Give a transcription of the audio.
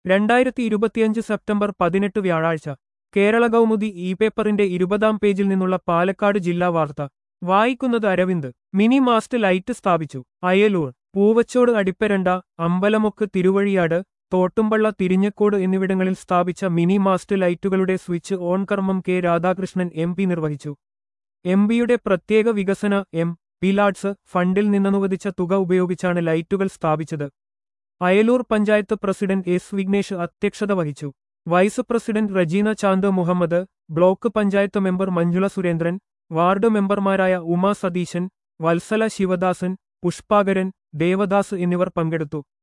രണ്ടായിരത്തി ഇരുപത്തിയഞ്ച് സെപ്റ്റംബർ പതിനെട്ട് വ്യാഴാഴ്ച കേരള കൗമുദി ഇ പേപ്പറിന്റെ ഇരുപതാം പേജിൽ നിന്നുള്ള പാലക്കാട് ജില്ലാ വാർത്ത വായിക്കുന്നത് അരവിന്ദ് മിനി മാസ്റ്റ് ലൈറ്റ് സ്ഥാപിച്ചു അയലൂർ പൂവച്ചോട് അടിപ്പരണ്ട അമ്പലമൊക്ക് തിരുവഴിയാട് തോട്ടുംപള്ള തിരിഞ്ഞക്കോട് എന്നിവിടങ്ങളിൽ സ്ഥാപിച്ച മിനി മാസ്റ്റ് ലൈറ്റുകളുടെ സ്വിച്ച് ഓൺ കർമ്മം കെ രാധാകൃഷ്ണൻ എം പി നിർവഹിച്ചു എം പിയുടെ പ്രത്യേക വികസന എം പിലാഡ്സ് ഫണ്ടിൽ നിന്നനുവദിച്ച തുക ഉപയോഗിച്ചാണ് ലൈറ്റുകൾ സ്ഥാപിച്ചത് അയലൂർ പഞ്ചായത്ത് പ്രസിഡന്റ് എസ് വിഘ്നേഷ് അധ്യക്ഷത വഹിച്ചു vice president Rejina Chand Muhammad block panchayat member Manjula Surendran ward മെമ്പർമാരായ ഉമാ സതീശൻ വത്സല ശിവദാസൻ പുഷ്പാകരൻ ദേവദാസ് എന്നിവർ പങ്കെടുത്തു